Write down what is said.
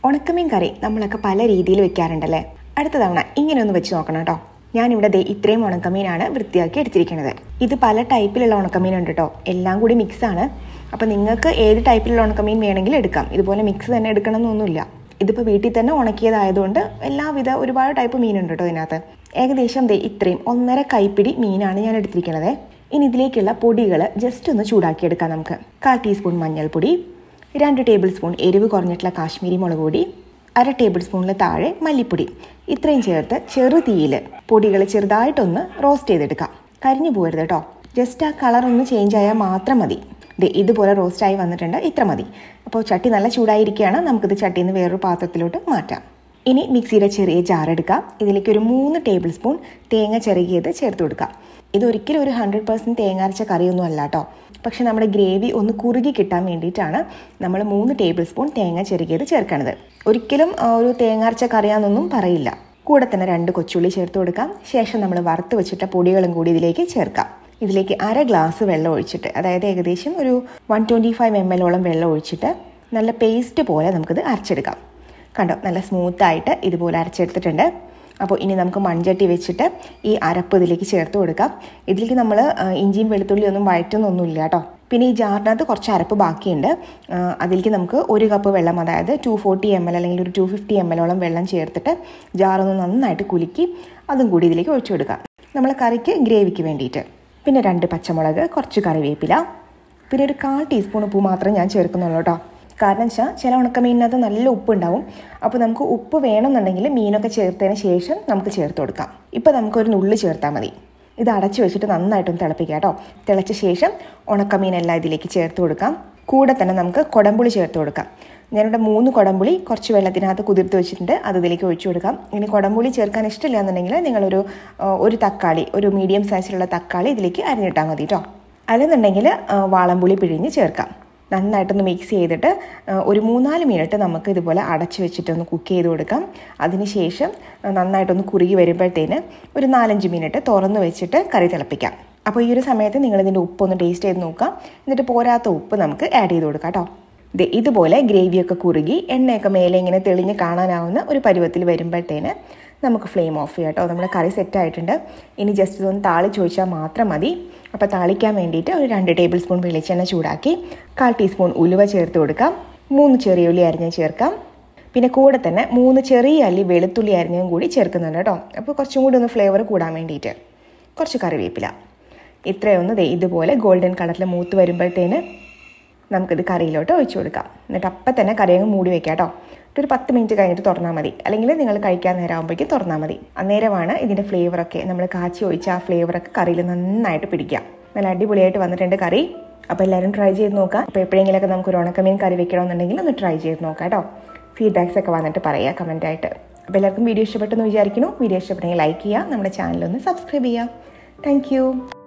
ഉണക്കമീൻ കറി നമ്മളൊക്കെ പല രീതിയിൽ വെക്കാറുണ്ടല്ലേ അടുത്ത തവണ ഇങ്ങനെ ഒന്ന് വെച്ച് നോക്കണം കേട്ടോ ഞാനിവിടെ ദേ ഇത്രയും ഉണക്കമീനാണ് വൃത്തിയാക്കി എടുത്തിരിക്കുന്നത് ഇത് പല ടൈപ്പിലുള്ള ഉണക്കമീൻ ഉണ്ട് കേട്ടോ എല്ലാം കൂടി മിക്സ് ആണ് അപ്പോൾ നിങ്ങൾക്ക് ഏത് ടൈപ്പിലുള്ള ഉണക്കമീൻ വേണമെങ്കിലും എടുക്കാം ഇതുപോലെ മിക്സ് തന്നെ എടുക്കണം എന്നൊന്നുമില്ല ഇതിപ്പോൾ വീട്ടിൽ തന്നെ ഉണക്കിയതായതുകൊണ്ട് എല്ലാവിധ ഒരുപാട് ടൈപ്പ് മീനുണ്ട് കേട്ടോ ഇതിനകത്ത് ഏകദേശം ദേ ഇത്രയും ഒന്നര കൈപ്പിടി മീനാണ് ഞാൻ എടുത്തിരിക്കുന്നത് ഇനി ഇതിലേക്കുള്ള പൊടികൾ ജസ്റ്റ് ഒന്ന് ചൂടാക്കിയെടുക്കാം നമുക്ക് കാൽ ടീസ്പൂൺ മഞ്ഞൾപ്പൊടി രണ്ട് ടേബിൾ സ്പൂൺ എരിവ് കുറഞ്ഞിട്ടുള്ള കാശ്മീരി മുളക് പൊടി അര ടേബിൾ സ്പൂണിൽ താഴെ മല്ലിപ്പൊടി ഇത്രയും ചേർത്ത് ചെറു തീയിൽ പൊടികൾ ചെറുതായിട്ടൊന്ന് റോസ്റ്റ് ചെയ്തെടുക്കാം കരിഞ്ഞു പോകരുത് കേട്ടോ ജസ്റ്റ് ആ കളർ ഒന്ന് ചേഞ്ച് ആയാൽ മാത്രം മതി ദേ ഇതുപോലെ റോസ്റ്റ് ആയി വന്നിട്ടുണ്ട് ഇത്ര മതി അപ്പോൾ ചട്ടി നല്ല ചൂടായിരിക്കുകയാണ് നമുക്കിത് ചട്ടിയിൽ നിന്ന് വേറൊരു പാത്രത്തിലോട്ട് മാറ്റാം ഇനി മിക്സിയുടെ ചെറിയ ജാർ എടുക്കാം ഇതിലേക്ക് ഒരു മൂന്ന് ടേബിൾ സ്പൂൺ തേങ്ങ ചെറുകിയത് ചേർത്ത് കൊടുക്കാം ഇത് ഒരിക്കലും ഒരു ഹൺഡ്രഡ് പെർസെൻറ്റ് തേങ്ങ അരച്ച കറിയൊന്നും അല്ല കേട്ടോ പക്ഷെ നമ്മുടെ ഗ്രേവി ഒന്ന് കുറുകി കിട്ടാൻ വേണ്ടിയിട്ടാണ് നമ്മൾ മൂന്ന് ടേബിൾ സ്പൂൺ തേങ്ങ ചെറുകിയത് ചേർക്കണത് ഒരിക്കലും ആ, ഒരു തേങ്ങ അരച്ച കറിയാണെന്നൊന്നും പറയില്ല കൂടെ തന്നെ രണ്ട് കൊച്ചുള്ളി ചേർത്ത് കൊടുക്കാം ശേഷം നമ്മൾ വറുത്ത് വെച്ചിട്ട പൊടികളും കൂടി ഇതിലേക്ക് ചേർക്കാം ഇതിലേക്ക് അര ഗ്ലാസ് വെള്ളം ഒഴിച്ചിട്ട് അതായത് ഏകദേശം ഒരു വൺ ട്വൻറ്റി ഫൈവ് എം എല്ലോളം വെള്ളം ഒഴിച്ചിട്ട് നല്ല പേസ്റ്റ് പോലെ നമുക്കിത് അരച്ചെടുക്കാം കണ്ടോ നല്ല സ്മൂത്തായിട്ട് ഇതുപോലെ അരച്ചെടുത്തിട്ടുണ്ട് അപ്പോൾ ഇനി നമുക്ക് മൺചട്ടി വെച്ചിട്ട് ഈ അരപ്പ് ഇതിലേക്ക് ചേർത്ത് കൊടുക്കാം ഇതിലേക്ക് നമ്മൾ ഇഞ്ചിയും വെളുത്തുള്ളിയും ഒന്നും വഴറ്റുന്നൊന്നുമില്ല കേട്ടോ പിന്നെ ഈ ജാറിനകത്ത് കുറച്ച് അരപ്പ് ബാക്കിയുണ്ട് ആ, അതിലേക്ക് നമുക്ക് ഒരു കപ്പ് വെള്ളം അതായത് ടു ഫോർട്ടി എം എൽ അല്ലെങ്കിൽ ഒരു ടു ഫിഫ്റ്റി എം എല്ലോളം വെള്ളം ചേർത്തിട്ട് ജാറൊന്ന് നന്നായിട്ട് കുലുക്കി അതും കൂടി ഇതിലേക്ക് ഒഴിച്ചു കൊടുക്കാം നമ്മൾ കറിക്ക് ഗ്രേവിക്ക് വേണ്ടിയിട്ട് പിന്നെ രണ്ട് പച്ചമുളക് കുറച്ച് കറിവേപ്പില പിന്നെ ഒരു കാൽ ടീസ്പൂൺ ഉപ്പ് മാത്രമേ ഞാൻ ചേർക്കുന്നുള്ളൂ കേട്ടോ കാരണം വെച്ചാൽ ചില ഉണക്കമീനിനകത്ത് നല്ല ഉപ്പ് ഉണ്ടാവും അപ്പോൾ നമുക്ക് ഉപ്പ് വേണമെന്നുണ്ടെങ്കിൽ മീനൊക്കെ ചേർത്തതിന് ശേഷം നമുക്ക് ചേർത്ത് കൊടുക്കാം ഇപ്പോൾ നമുക്കൊരു നുള്ളി ചേർത്താൽ മതി ഇത് അടച്ചു വെച്ചിട്ട് നന്നായിട്ടൊന്ന് തിളപ്പിക്കാം കേട്ടോ തിളച്ച ശേഷം ഉണക്കമീനെല്ലാം ഇതിലേക്ക് ചേർത്ത് കൊടുക്കാം കൂടെ തന്നെ നമുക്ക് കുടംപുളി ചേർത്ത് കൊടുക്കാം ഞാനിവിടെ മൂന്ന് കുടംപുളി കുറച്ച് വെള്ളത്തിനകത്ത് കുതിർത്ത് വെച്ചിട്ടുണ്ട് അത് ഇതിലേക്ക് ഒഴിച്ചു കൊടുക്കാം ഇനി കുടംപുളി ചേർക്കാൻ ഇഷ്ടമില്ല എന്നുണ്ടെങ്കിൽ നിങ്ങളൊരു ആ, ഒരു തക്കാളി ഒരു മീഡിയം സൈസിലുള്ള തക്കാളി ഇതിലേക്ക് അരിഞ്ഞിട്ടാൽ മതി കേട്ടോ അല്ലെന്നുണ്ടെങ്കിൽ ആ, വാളംപുളി പിഴിഞ്ഞ് ചേർക്കാം നന്നായിട്ടൊന്ന് മിക്സ് ചെയ്തിട്ട് ആ, ഒരു മൂന്നാല് മിനിറ്റ് നമുക്ക് ഇതുപോലെ അടച്ചു വെച്ചിട്ടൊന്ന് കുക്ക് ചെയ്ത് കൊടുക്കാം അതിനുശേഷം ആ, നന്നായിട്ടൊന്ന് കുറുകി വരുമ്പോഴത്തേന് ഒരു നാലഞ്ച് മിനിറ്റ് തുറന്ന് വെച്ചിട്ട് കറി തിളപ്പിക്കാം അപ്പോൾ ഈ ഒരു സമയത്ത് നിങ്ങൾ ഇതിൻ്റെ ഉപ്പൊന്ന് ടേസ്റ്റ് ചെയ്ത് നോക്കാം എന്നിട്ട് പോരാത്ത ഉപ്പ് നമുക്ക് ആഡ് ചെയ്ത് കൊടുക്കാം കേട്ടോ ദേ ഇതുപോലെ ഗ്രേവിയൊക്കെ കുറുകി എണ്ണയൊക്കെ മേലെ ഇങ്ങനെ തെളിഞ്ഞ് കാണാനാവുന്ന ഒരു പരുവത്തിൽ വരുമ്പോഴത്തേന് നമുക്ക് ഫ്ലെയിം ഓഫ് ചെയ്യാം കേട്ടോ നമ്മുടെ കറി സെറ്റ് ആയിട്ടുണ്ട് ഇനി ജസ്റ്റ് ഇതൊന്ന് താളിച്ച് ഒഴിച്ചാൽ മാത്രം മതി അപ്പോൾ താളിക്കാൻ വേണ്ടിയിട്ട് ഒരു രണ്ട് ടേബിൾ സ്പൂൺ വെളിച്ചെണ്ണ ചൂടാക്കി കാൽ ടീസ്പൂൺ ഉലുവ ചേർത്ത് കൊടുക്കാം മൂന്ന് ചെറിയ ഉള്ളി അരിഞ്ഞ് ചേർക്കാം പിന്നെ കൂടെ തന്നെ മൂന്ന് ചെറിയ അല്ലി വെളുത്തുള്ളി അരിഞ്ഞതും കൂടി ചേർക്കുന്നുണ്ട് കേട്ടോ അപ്പോൾ കുറച്ചും കൂടി ഒന്ന് ഫ്ലേവർ കൂടാൻ വേണ്ടിയിട്ട് കുറച്ച് കറിവേപ്പില ഇത്രയൊന്ന് ദേ ഇതുപോലെ ഗോൾഡൻ കളറിൽ മൂത്ത് വരുമ്പോഴത്തേന് നമുക്കിത് കറിയിലോട്ട് ഒഴിച്ചു കൊടുക്കാം എന്നിട്ട് അപ്പം തന്നെ കറി അങ്ങ് മൂടി വെക്കാം കേട്ടോ ഒരു പത്ത് മിനിറ്റ് കഴിഞ്ഞിട്ട് തുറന്നാൽ മതി അല്ലെങ്കിൽ നിങ്ങൾ കഴിക്കാൻ നേരം ആകുമ്പോഴേക്കും തുറന്നാൽ മതി അന്നേരമാണ് ഇതിൻ്റെ ഫ്ലേവറൊക്കെ നമ്മൾ കാച്ചി ഒഴിച്ച ആ ഫ്ലേവറൊക്കെ കറിയിൽ നന്നായിട്ട് പിടിക്കാം നല്ല അടിപൊളിയായിട്ട് വന്നിട്ടുണ്ട് കറി അപ്പോൾ എല്ലാവരും ട്രൈ ചെയ്ത് നോക്കാം അപ്പോൾ എപ്പോഴെങ്കിലുമൊക്കെ നമുക്ക് ഒരു ഉണക്കമീൻ കറി വെക്കണമെന്നുണ്ടെങ്കിൽ ഒന്ന് ട്രൈ ചെയ്ത് നോക്കാം കേട്ടോ ഫീഡ്ബാക്സ് ഒക്കെ വന്നിട്ട് പറയുക കമൻറ്റായിട്ട് അപ്പോൾ എല്ലാവർക്കും വീഡിയോ ഇഷ്ടപ്പെട്ടെന്ന് വിചാരിക്കുന്നു വീഡിയോ ഇഷ്ടപ്പെട്ടെങ്കിൽ ലൈക്ക് ചെയ്യുക നമ്മുടെ ചാനലൊന്ന് സബ്സ്ക്രൈബ് ചെയ്യുക താങ്ക്